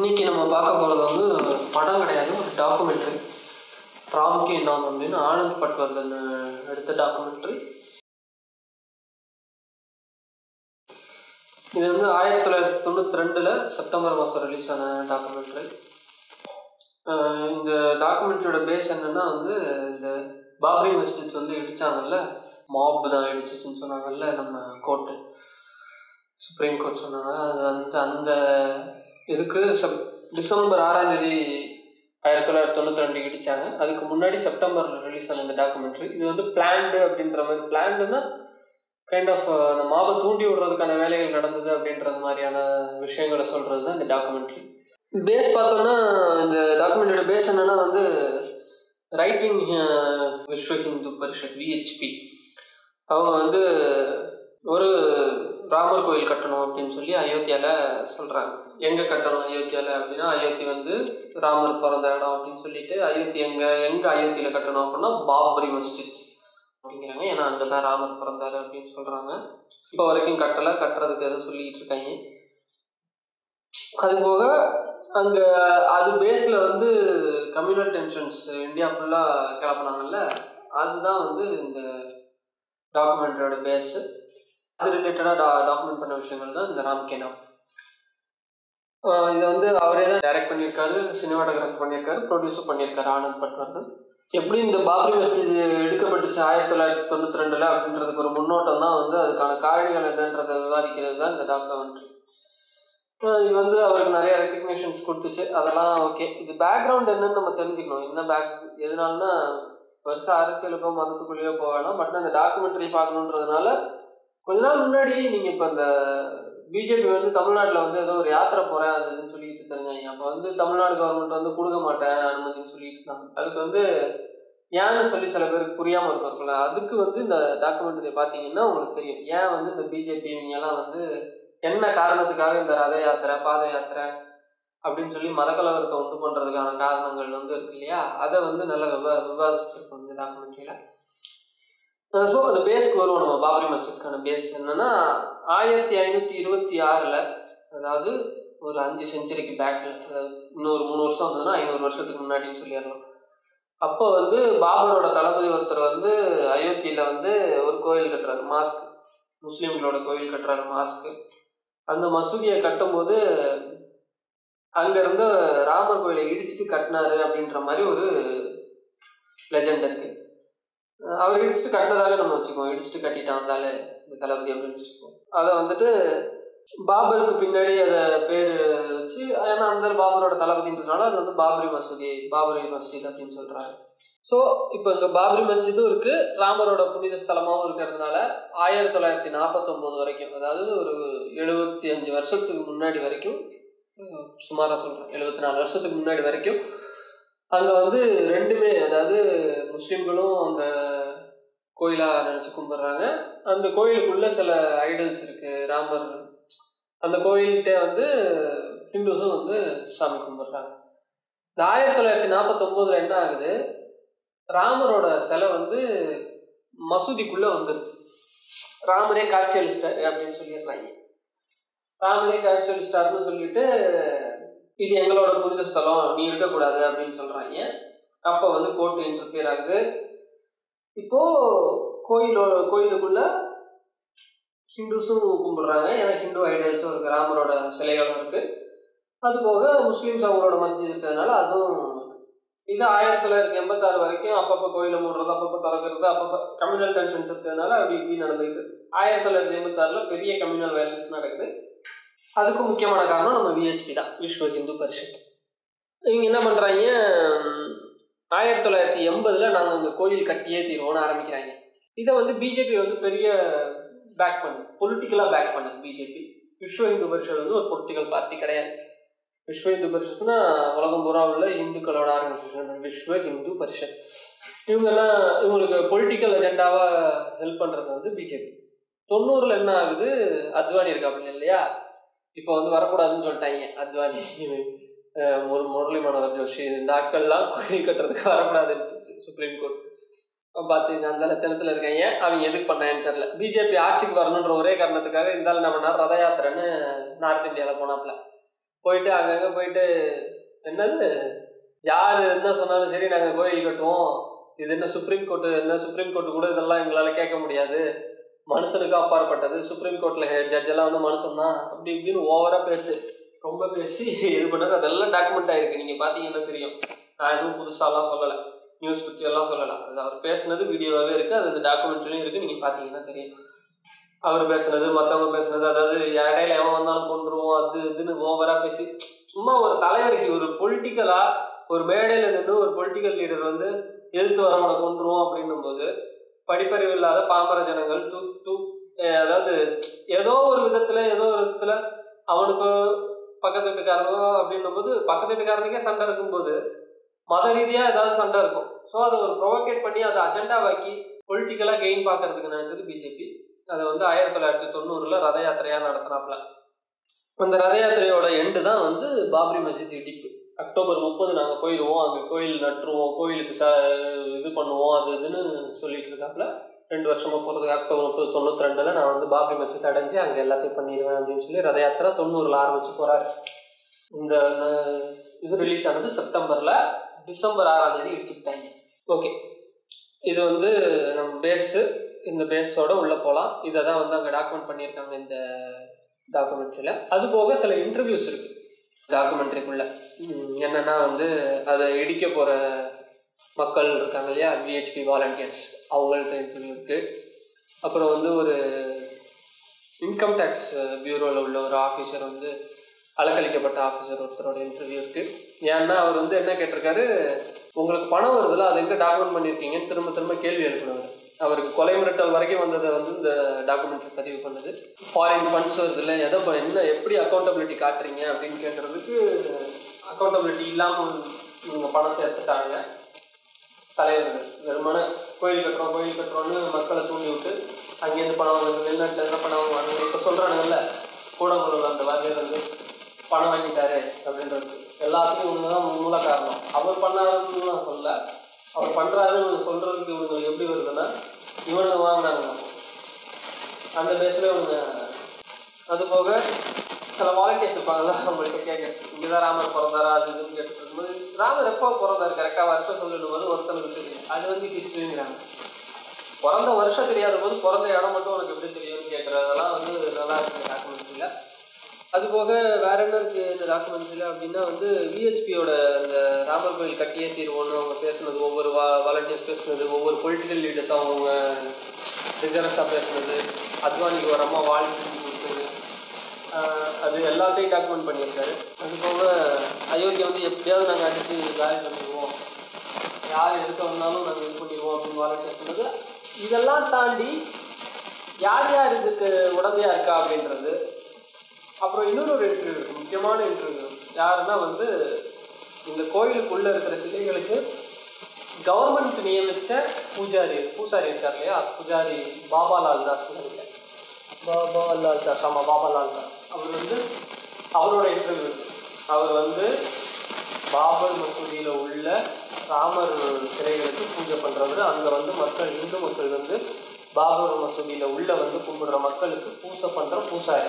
இன்னைக்கு நம்ம பார்க்க போகிறது வந்து ஒரு படம் கிடையாது ஒரு டாக்குமெண்ட்ரி ராம்கே நாம் அப்படின்னு ஆனந்த் பட்வர்தன் எடுத்த டாக்குமெண்ட்ரி இது வந்து ஆயிரத்தி தொள்ளாயிரத்தி தொண்ணூற்றி ரெண்டில் செப்டம்பர் மாதம் ரிலீஸ் ஆன டாக்குமெண்ட்ரி இந்த டாக்குமெண்ட்ரியோட பேஸ் என்னன்னா வந்து இந்த பாப்ரி மஸ்ஜித் வந்து இடித்தாங்கல்ல மாப் தான் இடிச்சிச்சுன்னு சொன்னாங்கல்ல நம்ம கோர்ட்டு சுப்ரீம் கோர்ட் சொன்னாங்க அது வந்து அந்த இதுக்கு செப் டிசம்பர் ஆறாம் தேதி ஆயிரத்தி தொள்ளாயிரத்தி தொண்ணூற்றி ரெண்டு இடித்தாங்க அதுக்கு முன்னாடி செப்டம்பரில் ரிலீஸ் ஆன இந்த டாக்குமெண்ட்ரி இது வந்து பிளான்டு அப்படின்ற மாதிரி பிளான்டுன்னா கைண்ட் ஆஃப் அந்த மாபை தூண்டி விடுறதுக்கான வேலைகள் நடந்தது அப்படின்றது மாதிரியான விஷயங்களை சொல்கிறது தான் இந்த டாக்குமெண்ட்ரி பேஸ் பார்த்தோம்னா இந்த டாக்குமெண்ட்டோட பேஸ் என்னன்னா வந்து right wing Vishwa Hindu Parishad VHP அவங்க வந்து ஒரு ராமர் கோயில் கட்டணும் அப்படின்னு சொல்லி அயோத்தியாவில் சொல்கிறாங்க எங்கே கட்டணும் அயோத்தியாவில் அப்படின்னா அயோத்தி வந்து ராமர் பிறந்த இடம் அப்படின்னு சொல்லிட்டு அயோத்தி எங்கே எங்கே அயோத்தியில் கட்டணும் அப்படின்னா பாபரி மஸ்ஜித் அப்படிங்கிறாங்க ஏன்னா அங்கே தான் ராமர் பிறந்தாரு அப்படின்னு சொல்கிறாங்க இப்போ வரைக்கும் கட்டலை கட்டுறதுக்கு எதுவும் சொல்லிக்கிட்டு இருக்காங்க அது போக அங்கே அது பேஸில் வந்து கம்யூனல் டென்ஷன்ஸ் இந்தியா ஃபுல்லாக கிளப்புனாங்கல்ல அதுதான் வந்து இந்த டாக்குமெண்ட்டோட பேஸு அது ரிலேட்டடாக டா டாக்குமெண்ட் பண்ண விஷயங்கள் தான் இந்த ராம்கேனா இதை வந்து அவரே தான் டைரக்ட் பண்ணியிருக்காரு சினிமாட்டோகிராஃபி பண்ணியிருக்காரு ப்ரொடியூஸும் பண்ணியிருக்காரு ஆனந்த் பட்வர்தன் எப்படி இந்த பாப்ரி மஸ்ஜித் எடுக்கப்பட்டுச்சு ஆயிரத்தி தொள்ளாயிரத்தி தொண்ணூற்றி ரெண்டில் அப்படின்றதுக்கு ஒரு முன்னோட்டம் தான் வந்து அதுக்கான காரணிகள் என்னன்றதை விவாதிக்கிறது தான் இந்த டாக்குமெண்ட்ரி இது வந்து அவருக்கு நிறைய ரெக்கக்னேஷன்ஸ் கொடுத்துச்சு அதெல்லாம் ஓகே இது பேக்ரவுண்ட் என்னன்னு நம்ம தெரிஞ்சுக்கணும் என்ன பேக் எதனாலனா வருஷம் அரசியலுக்கோ மதத்துக்குள்ளேயோ போக வேணாம் பட் அந்த டாக்குமெண்ட்ரி பார்க்கணுன்றதுனால கொஞ்ச நாள் முன்னாடி நீங்கள் இப்போ இந்த பிஜேபி வந்து தமிழ்நாட்டில் வந்து ஏதோ ஒரு யாத்திரை போகிறேன் அது இதுன்னு சொல்லிட்டு தெரிஞ்சாங்க அப்போ வந்து தமிழ்நாடு கவர்மெண்ட் வந்து கொடுக்க மாட்டேன் அனுமதின்னு சொல்லிட்டு இருந்தாங்க அதுக்கு வந்து ஏன்னு சொல்லி சில பேருக்கு புரியாமல் இருந்திருக்குல்ல அதுக்கு வந்து இந்த டாக்குமெண்ட்ரி பார்த்தீங்கன்னா உங்களுக்கு தெரியும் ஏன் வந்து இந்த பிஜேபி இவங்கெல்லாம் வந்து என்ன காரணத்துக்காக இந்த ரத யாத்திரை பாத யாத்திரை அப்படின்னு சொல்லி மதக்கலவரத்தை உண்டு பண்ணுறதுக்கான காரணங்கள் வந்து இருக்கு இல்லையா அதை வந்து நல்லா விவா விவாதிச்சிருக்கோம் இந்த டாக்குமெண்ட்ரியில் ஸோ அந்த பேஸ்க்கு வருவோம் நம்ம பாபரி மஸ்ஜித்கான பேஸ் என்னென்னா ஆயிரத்தி ஐநூற்றி இருபத்தி ஆறில் அதாவது ஒரு அஞ்சு செஞ்சுரிக்கு பேக்கில் அதாவது இன்னொரு மூணு வருஷம் வந்ததுன்னா ஐநூறு வருஷத்துக்கு முன்னாடின்னு சொல்லிடலாம் அப்போ வந்து பாபரோட தளபதி ஒருத்தர் வந்து அயோத்தியில் வந்து ஒரு கோயில் கட்டுறாரு மாஸ்க் முஸ்லீம்களோட கோயில் கட்டுறாரு மாஸ்க்கு அந்த மசூதியை கட்டும்போது அங்கேருந்து ராமர் கோயிலை இடிச்சிட்டு கட்டினாரு அப்படின்ற மாதிரி ஒரு லெஜண்ட் இருக்குது அவர் இடிச்சுட்டு கட்டினதாலே நம்ம வச்சுக்கோம் இடிச்சுட்டு கட்டிட்டான் வந்தாலே இந்த தளபதி அப்படின்னு வச்சுக்கோம் அதை வந்துட்டு பாபருக்கு பின்னாடி அதை பேர் வச்சு ஏன்னா அந்த பாபரோட தளபதின்றதுனால அது வந்து பாபரி மசூதி பாபரி மஸ்ஜித் அப்படின்னு சொல்கிறாங்க ஸோ இப்போ இங்கே பாபரி மஸ்ஜிதும் இருக்குது ராமரோட புனித ஸ்தலமாகவும் இருக்கிறதுனால ஆயிரத்தி தொள்ளாயிரத்தி நாற்பத்தொம்போது வரைக்கும் அதாவது ஒரு எழுபத்தி அஞ்சு வருஷத்துக்கு முன்னாடி வரைக்கும் சுமாராக சொல்கிறேன் எழுபத்தி நாலு வருஷத்துக்கு முன்னாடி வரைக்கும் அங்கே வந்து ரெண்டுமே அதாவது முஸ்லீம்களும் அந்த கோயிலாக நினச்சி கும்பிட்றாங்க அந்த கோயிலுக்குள்ளே சில ஐடல்ஸ் இருக்குது ராமர் அந்த கோயில்கிட்ட வந்து ஹிந்துஸும் வந்து சாமி கும்பிட்றாங்க இந்த ஆயிரத்தி தொள்ளாயிரத்தி நாற்பத்தொம்போதில் என்ன ஆகுது ராமரோட சிலை வந்து மசூதிக்குள்ளே வந்துடுது ராமரே காட்சி அளிச்சிட்டாரு அப்படின்னு சொல்லிடுறாங்க ராமரே காட்சி அளிச்சிட்டாருன்னு சொல்லிட்டு இது எங்களோட புனித ஸ்தலம் நீ இருக்கக்கூடாது அப்படின்னு சொல்கிறாங்க அப்போ வந்து கோர்ட்டு இன்டர்ஃபியர் ஆகுது இப்போது கோயிலோட கோயிலுக்குள்ள ஹிந்துஸும் கும்பிடுறாங்க ஏன்னா ஹிந்து ஐடல்ஸும் இருக்குது ராமரோட சிலைகளும் இருக்குது அது போக முஸ்லீம்ஸ் அவங்களோட மஸ்ஜித் இருக்கிறதுனால அதுவும் இது ஆயிரத்தி தொள்ளாயிரத்தி எண்பத்தாறு வரைக்கும் அப்பப்போ கோயிலை மூடுறது அப்பப்போ திறக்கிறது அப்பப்போ கம்யூனல் டென்ஷன்ஸ் இருக்கிறதுனால அப்படி இப்படி நடந்துக்குது ஆயிரத்தி தொள்ளாயிரத்தி எண்பத்தாறில் பெரிய கம்யூனல் வயலன்ஸ் நடக்குது அதுக்கும் முக்கியமான காரணம் நம்ம விஹெச்பி தான் விஸ்வ ஹிந்து பரிஷத் இவங்க என்ன பண்ணுறாங்க ஆயிரத்தி தொள்ளாயிரத்தி எண்பதில் நாங்கள் இந்த கோயில் கட்டியே தீர்வோம்னு ஆரம்பிக்கிறாங்க இதை வந்து பிஜேபி வந்து பெரிய பேக் பண்ணுது பொலிட்டிக்கலாக பேக் பண்ணுது பிஜேபி விஸ்வ ஹிந்து பரிஷத் வந்து ஒரு பொலிட்டிக்கல் பார்ட்டி கிடையாது விஸ்வ இந்து பரிஷத்னா உலகம் பூரா உள்ள இந்துக்களோட ஆர்கனைசேஷன் விஸ்வ ஹிந்து பரிஷத் இவங்கெல்லாம் இவங்களுக்கு பொலிட்டிக்கல் அஜெண்டாவாக ஹெல்ப் பண்ணுறது வந்து பிஜேபி தொண்ணூறில் என்ன ஆகுது அத்வானி இருக்காப்புல இல்லையா இப்போ வந்து வரக்கூடாதுன்னு சொல்லிட்டாங்க அத்வானி ஒரு முரளி மனோகர் ஜோஷி இந்த ஆட்கள்லாம் கோயில் கட்டுறதுக்கு வரக்கூடாதுன்னு சுப்ரீம் கோர்ட் பார்த்து அந்த லட்சணத்தில் இருக்காங்க அவங்க எதுக்கு பண்ணாங்கன்னு தெரில பிஜேபி ஆட்சிக்கு வரணுன்ற ஒரே காரணத்துக்காக இந்த என்ன பண்ணார் ரத யாத்திரைன்னு நார்த் இந்தியாவில் போனாப்புல போயிட்டு அங்கங்கே போயிட்டு என்னது யார் என்ன சொன்னாலும் சரி நாங்கள் கோயில் கட்டுவோம் இது என்ன சுப்ரீம் கோர்ட்டு என்ன சுப்ரீம் கோர்ட்டு கூட இதெல்லாம் எங்களால் கேட்க முடியாது மனுஷனுக்கு அப்பாற்பட்டது சுப்ரீம் கோர்ட்டில் ஜட்ஜெல்லாம் வந்து மனுஷன் தான் அப்படி இப்படின்னு ஓவராக பேச்சு ரொம்ப பேசி இது பண்ணது அதெல்லாம் டாக்குமெண்ட் ஆகிருக்கு நீங்கள் பார்த்தீங்கன்னா தெரியும் நான் எதுவும் புதுசாலாம் சொல்லலை நியூஸ் பற்றி எல்லாம் சொல்லலை அது அவர் பேசுனது வீடியோவாகவே இருக்குது அது அந்த டாக்குமெண்ட்ரிலையும் இருக்குது நீங்கள் பார்த்தீங்கன்னா தெரியும் அவர் பேசுனது மற்றவங்க பேசுனது அதாவது இடையில எவன் வந்தாலும் கொண்டுருவோம் அது இதுன்னு ஓவராக பேசி சும்மா ஒரு தலைவருக்கு ஒரு பொலிட்டிக்கலாக ஒரு மேடையில் நின்று ஒரு பொலிட்டிக்கல் லீடர் வந்து எதிர்த்து வரவனை கொண்டுருவோம் அப்படின்னும் போது படிப்பறிவு இல்லாத பாமர ஜனங்கள் டூ டூ அதாவது ஏதோ ஒரு விதத்தில் ஏதோ ஒரு விதத்தில் அவனுக்கு பக்கத்து வீட்டுக்காரனோ அப்படின்னும் போது பக்கத்து வீட்டுக்காரனுக்கே சண்டை இருக்கும்போது மத ரீதியாக ஏதாவது சண்டை இருக்கும் ஸோ அதை ஒரு ப்ரொவோகேட் பண்ணி அதை அஜெண்டாவாக்கி பொலிட்டிக்கலாக கெயின் பார்க்கறதுக்கு நினச்சது பிஜேபி அதை வந்து ஆயிரத்தி தொள்ளாயிரத்தி தொண்ணூறில் ரத யாத்திரையாக நடத்தினாப்புல அந்த ரத யாத்திரையோட எண்டு தான் வந்து பாப்ரி மஸ்ஜித் இடிப்பு அக்டோபர் முப்பது நாங்கள் போயிடுவோம் அங்கே கோயில் நட்டுருவோம் கோயிலுக்கு ச இது பண்ணுவோம் அது இதுன்னு சொல்லிட்டு இருக்காப்புல ரெண்டு வருஷமாக போகிறதுக்கு அக்டோபர் முப்பது தொண்ணூற்றி ரெண்டில் நான் வந்து பாப்ரி மஸ்ஜித் அடைஞ்சு அங்கே எல்லாத்தையும் பண்ணிடுவேன் அப்படின்னு சொல்லி ரத யாத்திரை தொண்ணூறில் ஆரம்பிச்சு போகிறாரு இந்த இது ரிலீஸ் ஆனது செப்டம்பரில் டிசம்பர் ஆறாம் தேதி இடிச்சுக்கிட்டாங்க ஓகே இது வந்து நம்ம பேஸு இந்த பேஸோட உள்ளே போகலாம் இதை தான் வந்து அங்கே டாக்குமெண்ட் பண்ணியிருக்காங்க இந்த டாக்குமெண்ட்ரியில் அது போக சில இன்டர்வியூஸ் இருக்குது டாக்குமெண்ட்ரிக்குள்ளே என்னென்னா வந்து அதை இடிக்க போகிற மக்கள் இருக்காங்க இல்லையா விஹெச்பி வாலண்டியர்ஸ் அவங்கள்ட்ட இன்டர்வியூ இருக்குது அப்புறம் வந்து ஒரு இன்கம் டேக்ஸ் பியூரோவில் உள்ள ஒரு ஆஃபீஸர் வந்து அலக்கழிக்கப்பட்ட ஆஃபீஸர் ஒருத்தரோட இன்டர்வியூ இருக்குது ஏன்னா அவர் வந்து என்ன கேட்டிருக்காரு உங்களுக்கு பணம் வருதுல அதை எங்கே டாக்குமெண்ட் பண்ணியிருக்கீங்கன்னு திரும்ப திரும்ப கேள்வி எழுப்பினவர் அவருக்கு கொலை மிரட்டல் வரைக்கும் வந்ததை வந்து இந்த டாக்குமெண்ட்ரி பதிவு பண்ணுது ஃபாரின் ஃபண்ட்ஸ் வருதுல எதை ப- என்ன எப்படி அக்கௌண்டபிலிட்டி காட்டுறீங்க அப்படின்னு கேட்குறதுக்கு அக்கௌண்டபிலிட்டி இல்லாமல் இவங்க பணம் சேர்த்துட்டாங்க தலைவர்கள் வெறுமன கோயில் கட்டுறோம் கோயில் கட்டுறோம்னு மக்களை தூண்டி விட்டு அங்கேருந்து பணம் வாங்குறது வெளிநாட்டில் இருந்து பணம் வாங்குவாங்க இப்போ சொல்கிறானுங்கல்ல கூடங்குளூர் அந்த வாத்தியார் வந்து பணம் வாங்கிட்டாரு அப்படின்றது எல்லாத்துக்கும் இவங்க தான் மூல காரணம் அவர் பண்ணாருன்னு நான் சொல்ல அவர் பண்ணுறாருன்னு இவங்க சொல்கிறதுக்கு இவங்களுக்கு எப்படி வருதுன்னா இவனுங்க வாங்கினாங்க அந்த பேஸில் இவங்க அது போக சில வாலண்டியர்ஸ் இருப்பாங்கல்ல அவங்கள்ட்ட கேட்க இங்கே தான் ராமர் பிறந்தாரா அது இதுன்னு கேட்டு இருக்கும்போது ராமர் எப்போ பிறந்தாரு கரெக்டாக வருஷம் சொல்லிடும் போது ஒருத்தனுக்கு தெரியும் அது வந்து ஹிஸ்ட்ரிங்கிறாங்க பிறந்த வருஷம் தெரியாத போது பிறந்த இடம் மட்டும் உனக்கு எப்படி தெரியும்னு கேட்குறதெல்லாம் வந்து நல்லா இருக்கு டாக்குமெண்ட்ரியில் அது போக வேற என்ன இருக்கு இந்த டாக்குமெண்ட்ரியில் அப்படின்னா வந்து விஹெச்பியோட அந்த ராமர் கோயில் கட்டியே தீர்வோன்னு அவங்க பேசுனது ஒவ்வொரு வா வாலண்டியர்ஸ் பேசுனது ஒவ்வொரு பொலிட்டிக்கல் லீடர்ஸ் அவங்க ரிகரஸாக பேசுனது அத்வானிக்கு ஒரு அம்மா வாழ்த்து கொடுத்தது ஆஹ் அது எல்லாத்தையும் டாக்குமெண்ட் பண்ணியிருக்காரு அது போக அயோத்தியை வந்து எப்படியாவது நாங்கள் அடித்து காலி பண்ணிடுவோம் யார் எதுக்க வந்தாலும் நாங்கள் இது பண்ணிடுவோம் அப்படின்னு வாலண்டியர் சொன்னது இதெல்லாம் தாண்டி யார் யார் இதுக்கு உடந்தையாக இருக்கா அப்படின்றது அப்புறம் இன்னொரு ஒரு இன்டர்வியூ இருக்குது முக்கியமான இன்டர்வியூ யாருன்னா வந்து இந்த கோயிலுக்குள்ளே இருக்கிற சிலைகளுக்கு கவர்மெண்ட் நியமித்த பூஜாரி பூசாரி இருக்கார் இல்லையா பூஜாரி பாபாலால் தாஸ் நினைக்கிறேன் பாபாலால் தாஸ் ஆமாம் பாபாலால் தாஸ் அவர் வந்து அவரோட இன்டர்வியூ இருக்கு அவர் வந்து பாபர் மசூதியில் உள்ள ராமர் சிலைகளுக்கு பூஜை பண்ணுறவர் அங்கே வந்து மக்கள் இந்து மக்கள் வந்து பாபர் மசூதியில் உள்ள வந்து கும்பிடுற மக்களுக்கு பூஜை பண்ணுற பூசாரி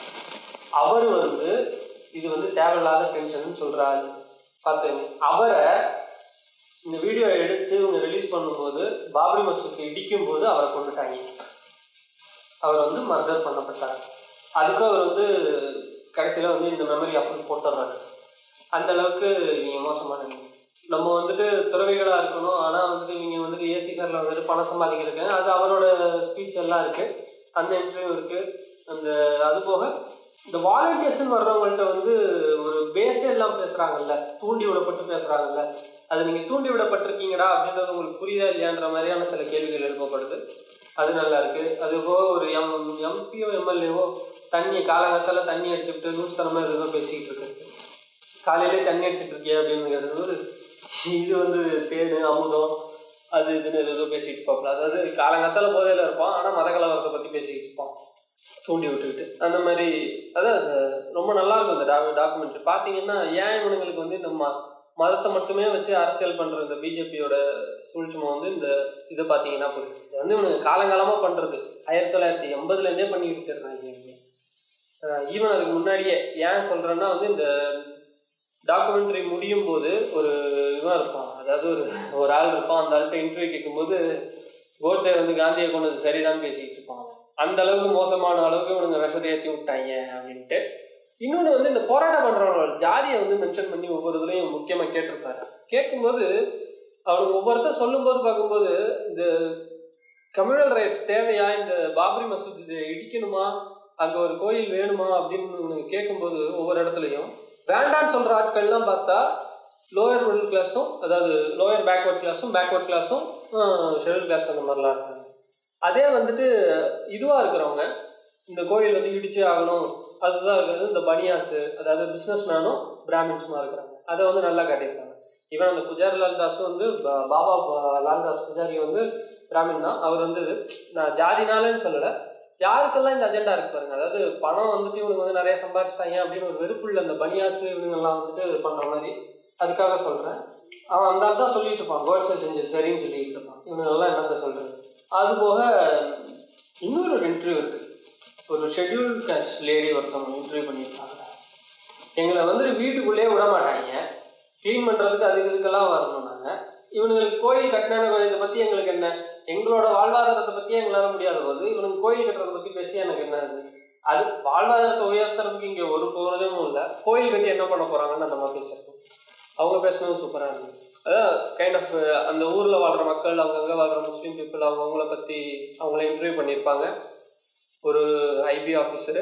அவர் வந்து இது வந்து தேவையில்லாத டென்ஷன் சொல்கிறாரு பார்த்தேன் அவரை இந்த வீடியோ எடுத்து இவங்க ரிலீஸ் பண்ணும்போது பாபரி மசூதி இடிக்கும் போது அவரை கொண்டுட்டாங்க அவர் வந்து மர்டர் பண்ணப்பட்டார் அதுக்கு அவர் வந்து கடைசியில் வந்து இந்த மெமரி ஆஃப் போட்டுடுறாரு அந்த அளவுக்கு இவங்க மோசமானவங்க நம்ம வந்துட்டு துறவிகளாக இருக்கணும் ஆனால் வந்துட்டு இவங்க வந்துட்டு ஏசி காரில் வந்துட்டு பணம் சம்பாதிக்கிறதுக்கு அது அவரோட ஸ்பீச் எல்லாம் இருக்குது அந்த இன்டர்வியூ இருக்குது அந்த அது போக இந்த வாலண்டியர்ஸ்னு வர்றவங்கள்ட்ட வந்து ஒரு பேஸே எல்லாம் பேசுகிறாங்கல்ல தூண்டி விடப்பட்டு பேசுகிறாங்கல்ல அது நீங்கள் தூண்டி விடப்பட்டிருக்கீங்கடா அப்படின்றது உங்களுக்கு புரியுதா இல்லையான்ற மாதிரியான சில கேள்விகள் எழுப்பப்படுது அது நல்லா இருக்கு அது போக ஒரு எம் எம்பியோ எம்எல்ஏவோ தண்ணி காலங்கத்தில் தண்ணி அடிச்சுட்டு லூஸ் தனமாக எதுவும் பேசிக்கிட்டு இருக்கு காலையிலே தண்ணி அடிச்சிட்டு இருக்கியா அப்படின்னு கேட்டது இது வந்து தேனு அமுதம் அது இதுன்னு ஏதோ பேசிட்டு இருப்பாப்புல அதாவது காலங்கத்தில் போதையில் இருப்பான் ஆனால் மத கலவரத்தை பற்றி பேசிக்கிட்டு இருப்பான் தூண்டி விட்டுக்கிட்டு அந்த மாதிரி அதான் சார் ரொம்ப நல்லா இருக்கும் இந்த டா டாக்குமெண்ட்ரி பார்த்தீங்கன்னா ஏன் இவனுங்களுக்கு வந்து இந்த ம மதத்தை மட்டுமே வச்சு அரசியல் பண்ணுற இந்த பிஜேபியோட சூழ்ச்சிமை வந்து இந்த இதை பார்த்தீங்கன்னா புரியும் இது வந்து இவனுக்கு காலங்காலமாக பண்ணுறது ஆயிரத்தி தொள்ளாயிரத்தி எண்பதுலேருந்தே பண்ணிக்கிட்டு இருக்காங்க இவங்க ஈவன் அதுக்கு முன்னாடியே ஏன் சொல்கிறேன்னா வந்து இந்த டாக்குமெண்ட்ரி முடியும் போது ஒரு இவன் இருப்பான் அதாவது ஒரு ஒரு ஆள் இருப்பான் அந்த ஆள்கிட்ட இன்டர்வியூ கேட்கும்போது கோட்ஸே வந்து காந்தியை கொண்டது சரிதான் பேசிக்கிட்டு இருப்பான் அந்த அளவுக்கு மோசமான அளவுக்கு இவனுங்க விஷத்தை ஏற்றி விட்டாங்க அப்படின்ட்டு இன்னொன்று வந்து இந்த போராட்டம் பண்ணுறவங்களோட ஜாதியை வந்து மென்ஷன் பண்ணி ஒவ்வொரு இதுலையும் முக்கியமாக கேட்டிருப்பாரு கேட்கும்போது அவனுக்கு ஒவ்வொருத்தர் சொல்லும்போது பார்க்கும்போது இந்த கம்யூனல் ரைட்ஸ் தேவையா இந்த பாபரி மசூத் இது இடிக்கணுமா அங்கே ஒரு கோயில் வேணுமா அப்படின்னு கேட்கும்போது ஒவ்வொரு இடத்துலையும் வேண்டான்னு சொல்கிற ஆட்கள்லாம் பார்த்தா லோயர் மிடில் கிளாஸும் அதாவது லோயர் பேக்வர்ட் கிளாஸும் பேக்வர்ட் கிளாஸும் ஷெடியூல் கிளாஸ் அந்த மாதிரிலாம் இருக்காங்க அதே வந்துட்டு இதுவாக இருக்கிறவங்க இந்த கோயில் வந்து இடிச்சே ஆகணும் அதுதான் இருக்கிறது இந்த பனியாஸு அதாவது பிஸ்னஸ் மேனும் பிராமின்ஸுமா இருக்கிறாங்க அதை வந்து நல்லா காட்டியிருக்காங்க ஈவன் அந்த புஜாரி லால்தாஸும் வந்து பா- பாபா பா- லால்தாஸ் புஜாரி வந்து பிராமின் தான் அவர் வந்து நான் ஜாதினாலன்னு சொல்லலை யாருக்கெல்லாம் இந்த அஜெண்டா இருக்கு பாருங்க அதாவது பணம் வந்துட்டு இவனுக்கு வந்து நிறைய சம்பாரிச்சிட்டாங்க அப்படின்னு ஒரு வெறுப்புள்ள அந்த பனியாசு இவங்கெல்லாம் வந்துட்டு பண்ற மாதிரி அதுக்காக சொல்றேன் அவன் அந்த ஆள் தான் சொல்லிட்டு இருப்பான் கோட்ஸை செஞ்சு சரின்னு சொல்லிட்டு இருப்பான் இவனுங்கெல்லாம் என்னத்த சொல்றது அது போக இன்னொரு ஒரு இன்டர்வியூ இருக்கு ஒரு ஷெட்யூல் கேஸ்ட் லேடி ஒருத்தவங்க இன்டர்வியூ பண்ணியிருக்காங்க எங்களை வந்துட்டு வீட்டுக்குள்ளேயே விட மாட்டாங்க க்ளீன் பண்ணுறதுக்கு அதுக்கு இதுக்கெல்லாம் வரணும் நாங்கள் இவனுங்களுக்கு கோயில் கட்டினான இதை பற்றி எங்களுக்கு என்ன எங்களோட வாழ்வாதாரத்தை பற்றி எங்களால் முடியாத போது இவனுக்கு கோயில் கட்டுறதை பற்றி பேசி எனக்கு என்ன இது அது வாழ்வாதாரத்தை உயர்த்துறதுக்கு இங்கே ஒரு போகிறதும் இல்லை கோயில் கட்டி என்ன பண்ண போகிறாங்கன்னு அந்த மாதிரி பேசுறது அவங்க பேசுனது சூப்பராக இருந்தது அதான் கைண்ட் ஆஃப் அந்த ஊரில் வாழ்கிற மக்கள் அங்கங்கே வாழ்கிற முஸ்லீம் பீப்புள் அவங்கவுங்கள பற்றி அவங்கள இன்டர்வியூ பண்ணியிருப்பாங்க ஒரு ஐபி ஆஃபீஸரு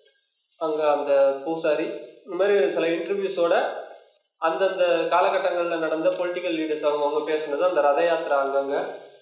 அங்கே அந்த பூசாரி இந்த மாதிரி சில இன்டர்வியூஸோட அந்தந்த காலகட்டங்களில் நடந்த பொலிட்டிக்கல் லீடர்ஸ் அவங்க அவங்க பேசுனது அந்த ரத யாத்திரை அங்கங்கே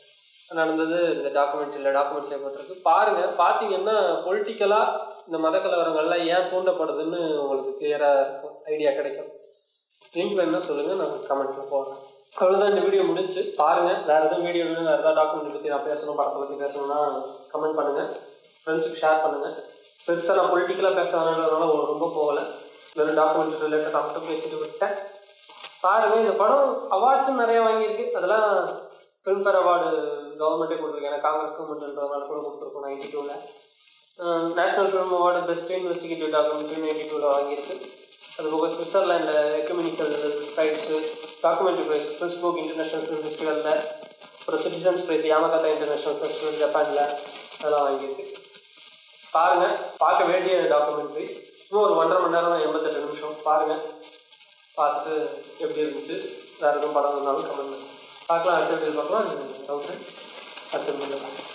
நடந்தது இந்த டாக்குமெண்ட்ரியில் டாக்குமெண்ட் செய்யப்பட்டிருக்கு பாருங்கள் பார்த்தீங்கன்னா பொலிட்டிக்கலாக இந்த மத கலவரங்கள்லாம் ஏன் தூண்டப்படுதுன்னு உங்களுக்கு கிளியராக இருக்கும் ஐடியா கிடைக்கும் லிங்க் வேணும்னா சொல்லுங்கள் நான் கமெண்ட்டில் போடுறேன் அவ்வளோதான் இந்த வீடியோ முடிஞ்சு பாருங்கள் வேறு எதுவும் வீடியோ வேணும் வேறு ஏதாவது டாக்குமெண்ட் பற்றி நான் பேசணும் படத்தை பற்றி பேசணும்னா கமெண்ட் பண்ணுங்கள் ஃப்ரெண்ட்ஸுக்கு ஷேர் பண்ணுங்கள் பெருசாக நான் பொலிட்டிக்கலாக பேசுறதுனால ரொம்ப போகலை வெறும் டாக்குமெண்ட் ரிலேட்டடாக மட்டும் பேசிட்டு விட்டேன் பாருங்கள் இந்த படம் அவார்ட்ஸும் நிறைய வாங்கியிருக்கு அதெல்லாம் ஃபிலிம்ஃபேர் அவார்டு கவர்மெண்ட்டே கொடுத்துருக்கு ஏன்னா காங்கிரஸ் கவர்மெண்ட்ன்றதுனால கூட கொடுத்துருக்கோம் நைன்டி டூவில் national film award best investigative documentary ninety டூவில் வாங்கியிருக்கு அது போக சுவிட்சர்லாண்டில் எக்கமினிக்கல் ப்ரைஸு டாக்குமெண்ட்ரி ப்ரைஸ் ஃபெஸ்புக் இன்டர்நேஷ்னல் ஃபிலிம் ஃபெஸ்டிவலில் அப்புறம் citizens prize Yamagata international festival ஜப்பானில் அதெல்லாம் வாங்கியிருக்கு பாருங்கள் பார்க்க வேண்டிய டாக்குமெண்ட்ரி சும்மா ஒரு ஒன்றரை மணி நேரம் எண்பத்தெட்டு நிமிஷம் பாருங்கள் பார்த்துட்டு எப்படி இருந்துச்சு வேறு எதுவும் படம் இருந்தாலும் கமெண்ட் பண்ணுங்க பார்க்கலாம் அடுத்த வீடியோ பார்க்கலாம் டவுட்டு அடுத்த வீடியோ பார்க்கலாம்